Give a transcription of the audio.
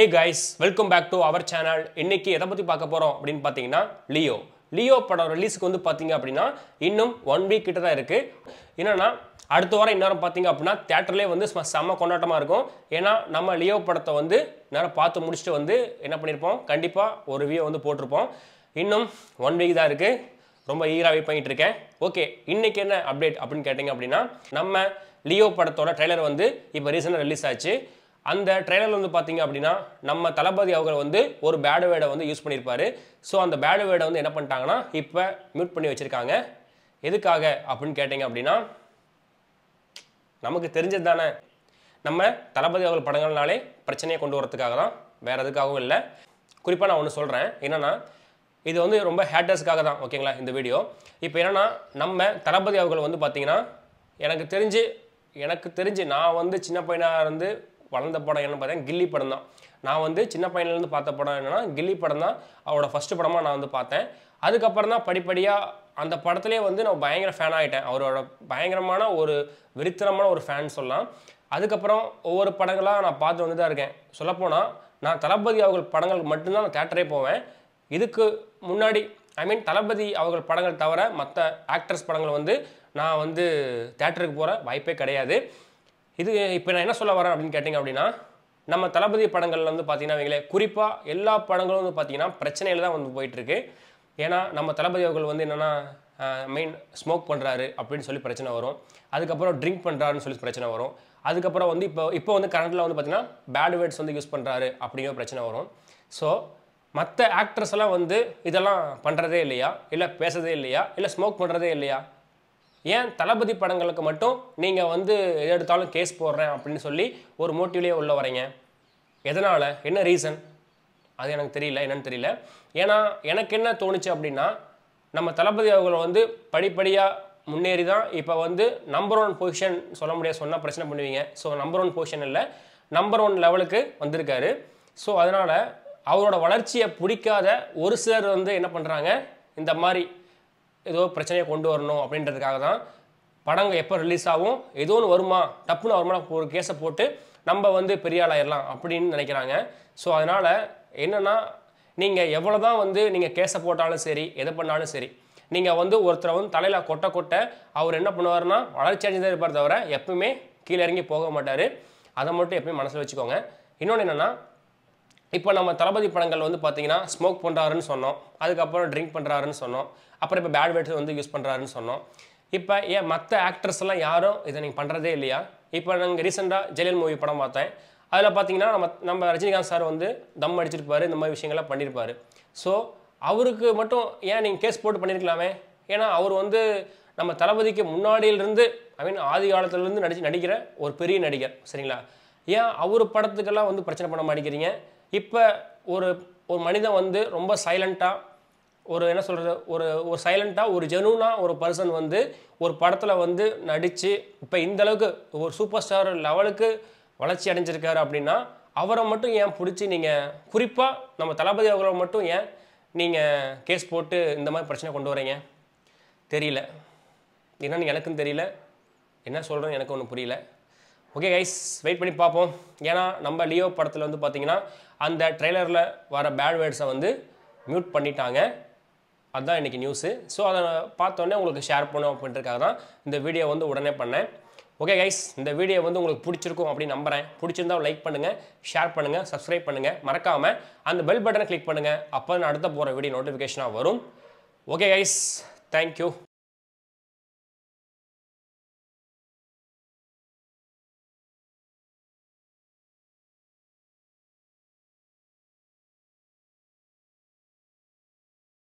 hey guys welcome back to our channel இன்னைக்கு எதை பற்றி பார்க்க போகிறோம் அப்படின்னு பார்த்தீங்கன்னா லியோ லியோ படம் ரிலீஸுக்கு வந்து பார்த்தீங்க அப்படின்னா இன்னும் ஒன் வீக் கிட்ட தான் இருக்குது என்னன்னா அடுத்த வாரம் இந்நேரம் பார்த்தீங்க அப்படின்னா தேட்டர்லேயே வந்து சும்மா செம்ம கொண்டாட்டமாக இருக்கும் ஏன்னா நம்ம லியோ படத்தை வந்து நேரம் பார்த்து முடிச்சுட்டு வந்து என்ன பண்ணியிருப்போம் கண்டிப்பாக ஒரு ரிவ்யூ வந்து போட்டிருப்போம் இன்னும் ஒன் வீக் தான் இருக்குது ரொம்ப ஈராக வெயிட் பண்ணிட்டு இருக்கேன் ஓகே இன்னைக்கு என்ன அப்டேட் அப்படின்னு கேட்டிங்க அப்படின்னா நம்ம லியோ படத்தோட ட்ரெய்லர் வந்து இப்போ ரீசெண்டாக ரிலீஸ் ஆச்சு அந்த ட்ரெய்லர் வந்து பார்த்தீங்க அப்படின்னா நம்ம தளபதி அவங்க வந்து ஒரு பேடு வேர்டை வந்து யூஸ் பண்ணியிருப்பாரு ஸோ அந்த பேடு வேர்டை வந்து என்ன பண்ணிட்டாங்கன்னா இப்போ மியூட் பண்ணி வச்சுருக்காங்க எதுக்காக அப்படின்னு கேட்டிங்க அப்படின்னா நமக்கு தெரிஞ்சது தானே நம்ம தளபதி அவர்கள் படங்கள்னாலே பிரச்சனையை கொண்டு வரதுக்காக தான் வேறு எதுக்காகவும் இல்லை குறிப்பாக நான் ஒன்று சொல்கிறேன் என்னென்னா இது வந்து ரொம்ப ஹேட்டர்ஸ்க்காக தான் ஓகேங்களா இந்த வீடியோ இப்போ என்னென்னா நம்ம தளபதி அவர்கள் வந்து பார்த்தீங்கன்னா எனக்கு தெரிஞ்சு எனக்கு தெரிஞ்சு நான் வந்து சின்ன பையனாக இருந்து வளர்ந்த படம் என்ன பார்த்தேன் கில்லி படம் தான் நான் வந்து சின்ன பையன்லேருந்து பார்த்த படம் என்னென்னா கில்லி படம் தான் அவரோட ஃபஸ்ட்டு படமாக நான் வந்து பார்த்தேன் அதுக்கப்புறம் தான் படிப்படியாக அந்த படத்துலேயே வந்து நான் பயங்கர ஃபேன் ஆகிட்டேன் அவரோட பயங்கரமான ஒரு வெறித்தனமான ஒரு ஃபேன் சொல்லலாம் அதுக்கப்புறம் ஒவ்வொரு படங்களாக நான் பார்த்து வந்து தான் இருக்கேன் சொல்லப்போனால் நான் தளபதி அவர்கள் படங்கள் மட்டும்தான் நான் தேட்டரே போவேன் இதுக்கு முன்னாடி ஐ மீன் தளபதி அவர்கள் படங்கள் தவிர மற்ற ஆக்டர்ஸ் படங்கள் வந்து நான் வந்து தேட்டருக்கு போகிற வாய்ப்பே கிடையாது இது இப்போ நான் என்ன சொல்ல வரேன் அப்படின்னு கேட்டிங்க அப்படின்னா நம்ம தளபதி படங்கள் வந்து பார்த்தீங்கன்னா வைங்களே குறிப்பாக எல்லா படங்களும் வந்து பார்த்தீங்கன்னா பிரச்சனையில் தான் வந்து போயிட்டுருக்கு ஏன்னா நம்ம தளபதி அவர்கள் வந்து என்னென்னா மெயின் ஸ்மோக் பண்ணுறாரு அப்படின்னு சொல்லி பிரச்சனை வரும் அதுக்கப்புறம் ட்ரிங்க் பண்ணுறாருன்னு சொல்லி பிரச்சனை வரும் அதுக்கப்புறம் வந்து இப்போ இப்போ வந்து கரண்ட்டில் வந்து பார்த்தீங்கன்னா பேட் வேர்ட்ஸ் வந்து யூஸ் பண்ணுறாரு அப்படிங்கிற பிரச்சனை வரும் ஸோ மற்ற ஆக்ட்ரஸ் எல்லாம் வந்து இதெல்லாம் பண்ணுறதே இல்லையா இல்லை பேசுறதே இல்லையா இல்லை ஸ்மோக் பண்ணுறதே இல்லையா ஏன் தளபதி படங்களுக்கு மட்டும் நீங்கள் வந்து எது எடுத்தாலும் கேஸ் போடுறேன் அப்படின்னு சொல்லி ஒரு மோட்டிவ்லேயே உள்ள வரீங்க எதனால் என்ன ரீசன் அது எனக்கு தெரியல என்னன்னு தெரியல ஏன்னா எனக்கு என்ன தோணுச்சு அப்படின்னா நம்ம தளபதி அவர்கள் வந்து படிப்படியாக முன்னேறி தான் இப்போ வந்து நம்பர் ஒன் பொசிஷன் சொல்ல முடியாது சொன்னால் பிரச்சனை பண்ணுவீங்க ஸோ நம்பர் ஒன் பொசிஷன் இல்லை நம்பர் ஒன் லெவலுக்கு வந்திருக்காரு ஸோ அதனால் அவரோட வளர்ச்சியை பிடிக்காத ஒரு சிலர் வந்து என்ன பண்ணுறாங்க இந்த மாதிரி ஏதோ பிரச்சனையை கொண்டு வரணும் அப்படின்றதுக்காக தான் படங்கள் எப்போ ரிலீஸ் ஆகும் ஏதோ ஒன்று வருமா டப்புன்னு வருமா ஒரு கேஸை போட்டு நம்ம வந்து பெரிய ஆளாயிடலாம் அப்படின்னு நினைக்கிறாங்க ஸோ அதனால் என்னென்னா நீங்கள் எவ்வளோ தான் வந்து நீங்கள் கேஸை போட்டாலும் சரி எதை பண்ணாலும் சரி நீங்கள் வந்து ஒருத்தரை வந்து தலையில் கொட்ட கொட்ட அவர் என்ன பண்ணுவார்னா வளர்ச்சி அடைஞ்சதே இருப்பார் தவிர எப்பவுமே கீழே இறங்கி போக மாட்டார் அதை மட்டும் எப்பயும் மனசில் வச்சுக்கோங்க இன்னொன்று என்னென்னா இப்போ நம்ம தளபதி படங்கள் வந்து பார்த்தீங்கன்னா ஸ்மோக் பண்ணுறாருன்னு சொன்னோம் அதுக்கப்புறம் ட்ரிங்க் பண்ணுறாருன்னு சொன்னோம் அப்புறம் இப்போ பேட் வேர்ட்ஸ் வந்து யூஸ் பண்ணுறாருன்னு சொன்னோம் இப்போ ஏன் மற்ற ஆக்டர்ஸ் எல்லாம் யாரும் இதை நீங்கள் பண்ணுறதே இல்லையா இப்போ நாங்கள் ரீசெண்டாக ஜெயலலிதா மூவி படம் பார்த்தேன் அதில் பார்த்தீங்கன்னா நம்ம நம்ம ரஜினிகாந்த் சார் வந்து தம் அடிச்சிருப்பாரு இந்த மாதிரி விஷயங்கள்லாம் பண்ணியிருப்பாரு ஸோ அவருக்கு மட்டும் ஏன் நீங்கள் கேஸ் போட்டு பண்ணியிருக்கலாமே ஏன்னா அவர் வந்து நம்ம தளபதிக்கு முன்னாடியிலிருந்து ஐ மீன் ஆதி காலத்துலேருந்து நடிச்சு நடிக்கிற ஒரு பெரிய நடிகர் சரிங்களா ஏன் அவர் படத்துக்கெல்லாம் வந்து பிரச்சனை பண்ண மாட்டேங்கிறீங்க இப்போ ஒரு ஒரு மனிதன் வந்து ரொம்ப சைலண்ட்டாக ஒரு என்ன சொல்கிறது ஒரு ஒரு சைலண்ட்டாக ஒரு ஜெனூனாக ஒரு பர்சன் வந்து ஒரு படத்தில் வந்து நடித்து இப்போ இந்த அளவுக்கு ஒரு சூப்பர் ஸ்டார் லெவலுக்கு வளர்ச்சி அடைஞ்சிருக்காரு அப்படின்னா அவரை மட்டும் ஏன் பிடிச்சி நீங்கள் குறிப்பாக நம்ம தளபதி அவர்களை மட்டும் ஏன் நீங்கள் கேஸ் போட்டு இந்த மாதிரி பிரச்சனை கொண்டு வரீங்க தெரியல என்னன்னு எனக்கும் தெரியல என்ன சொல்கிறேன்னு எனக்கு ஒன்றும் புரியல ஓகே கைஸ் வெயிட் பண்ணி பார்ப்போம் ஏன்னா நம்ம லியோ படத்தில் வந்து பார்த்தீங்கன்னா அந்த ட்ரெய்லரில் வர பேட் வேர்ட்ஸை வந்து மியூட் பண்ணிட்டாங்க அதுதான் இன்றைக்கி நியூஸு ஸோ அதை பார்த்தோன்னே உங்களுக்கு ஷேர் பண்ணும் அப்படின்றதுக்காக தான் இந்த வீடியோ வந்து உடனே பண்ணேன் ஓகே கைஸ் இந்த வீடியோ வந்து உங்களுக்கு பிடிச்சிருக்கும் அப்படின்னு நம்புகிறேன் பிடிச்சிருந்தா லைக் பண்ணுங்கள் ஷேர் பண்ணுங்கள் சப்ஸ்கிரைப் பண்ணுங்கள் மறக்காமல் அந்த பெல் பட்டனை கிளிக் பண்ணுங்கள் அப்போ நான் அடுத்த போகிற வீடியோ நோட்டிஃபிகேஷனாக வரும் ஓகே கைஸ் தேங்க்யூ